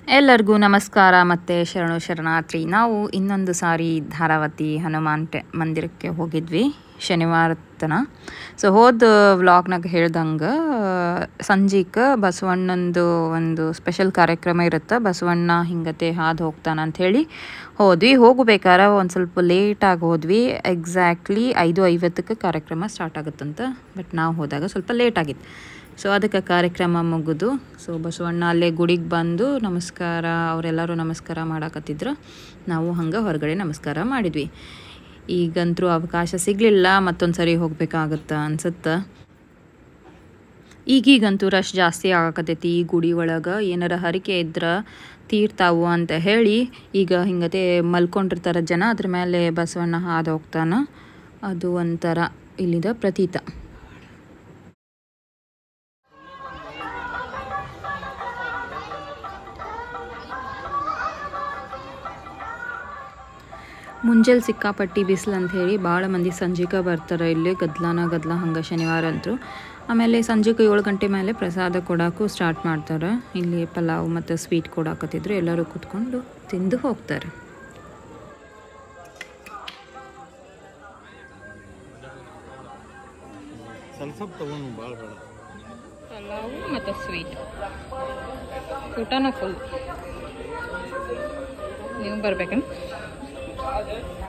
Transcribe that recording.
ಎಲ್ಲರಿಗೂ ನಮಸ್ಕಾರ ಮತ್ತು ಶರಣು ಶರಣಾರ್ಥಿ ನಾವು ಇನ್ನೊಂದು ಸಾರಿ ಧಾರಾವತಿ ಹನುಮಾನ್ ಟೆ ಮಂದಿರಕ್ಕೆ ಹೋಗಿದ್ವಿ ಶನಿವಾರ ತನ ಸೊ ಹೋದ ವ್ಲಾಗ್ನಾಗ ಹೇಳ್ದಂಗೆ ಸಂಜೆಗೆ ಬಸವಣ್ಣಂದು ಒಂದು ಸ್ಪೆಷಲ್ ಕಾರ್ಯಕ್ರಮ ಇರುತ್ತೆ ಬಸವಣ್ಣ ಹಿಂಗತೆ ಹಾದು ಹೋಗ್ತಾನೆ ಅಂಥೇಳಿ ಹೋದ್ವಿ ಹೋಗ್ಬೇಕಾರೆ ಒಂದು ಸ್ವಲ್ಪ ಲೇಟಾಗಿ ಹೋದ್ವಿ ಎಕ್ಸಾಕ್ಟ್ಲಿ ಐದು ಐವತ್ತಕ್ಕೆ ಕಾರ್ಯಕ್ರಮ ಸ್ಟಾರ್ಟ್ ಆಗುತ್ತಂತ ಬಟ್ ನಾವು ಹೋದಾಗ ಸ್ವಲ್ಪ ಲೇಟ್ ಆಗಿತ್ತು ಸೊ ಅದಕ್ಕೆ ಕಾರ್ಯಕ್ರಮ ಮುಗಿದು ಸೊ ಬಸವಣ್ಣ ಅಲ್ಲೇ ಗುಡಿಗೆ ಬಂದು ನಮಸ್ಕಾರ ಅವರೆಲ್ಲರೂ ನಮಸ್ಕಾರ ಮಾಡಾಕತ್ತಿದ್ರು ನಾವು ಹಂಗೆ ಹೊರಗಡೆ ನಮಸ್ಕಾರ ಮಾಡಿದ್ವಿ ಈಗಂತರೂ ಅವಕಾಶ ಸಿಗಲಿಲ್ಲ ಮತ್ತೊಂದು ಸರಿ ಹೋಗ್ಬೇಕಾಗತ್ತೆ ಅನ್ಸುತ್ತೆ ಈಗೀಗಂತೂ ರಶ್ ಜಾಸ್ತಿ ಆಗಕತ್ತೈತಿ ಈ ಗುಡಿ ಒಳಗೆ ಏನಾರ ಹರಿಕೆ ಇದ್ರೆ ತೀರ್ತಾವು ಅಂತ ಹೇಳಿ ಈಗ ಹಿಂಗತೆ ಮಲ್ಕೊಂಡಿರ್ತಾರೆ ಜನ ಅದ್ರ ಮೇಲೆ ಬಸವಣ್ಣ ಹಾದು ಹೋಗ್ತಾನೆ ಅದು ಒಂಥರ ಇಲ್ಲಿದ ಪ್ರತೀತ ಮುಂಜಾನೆ ಸಿಕ್ಕಾಪಟ್ಟಿ ಬಿಸಿಲು ಅಂತ ಹೇಳಿ ಭಾಳ ಮಂದಿ ಸಂಜೆಗೆ ಬರ್ತಾರೆ ಇಲ್ಲಿ ಗದ್ಲಾನ ಗದ್ಲ ಹಂಗೆ ಶನಿವಾರ ಅಂತೂ ಆಮೇಲೆ ಸಂಜೆಗೆ ಏಳು ಗಂಟೆ ಮೇಲೆ ಪ್ರಸಾದ ಕೊಡೋಕ್ಕೂ ಸ್ಟಾರ್ಟ್ ಮಾಡ್ತಾರೆ ಇಲ್ಲಿ ಪಲಾವ್ ಮತ್ತು ಸ್ವೀಟ್ ಕೊಡಾಕತ್ತಿದ್ರು ಎಲ್ಲರೂ ಕೂತ್ಕೊಂಡು ತಿಂದು ಹೋಗ್ತಾರೆ ಸ್ವಲ್ಪ ಸ್ವಲ್ಪ ತಗೊಂಡು ಭಾಳ ಬೇಡ ಪಲಾವು ಮತ್ತು ಸ್ವೀಟ್ ಊಟನೂ ಫುಲ್ ನೀವು ಬರ್ಬೇಕೇನು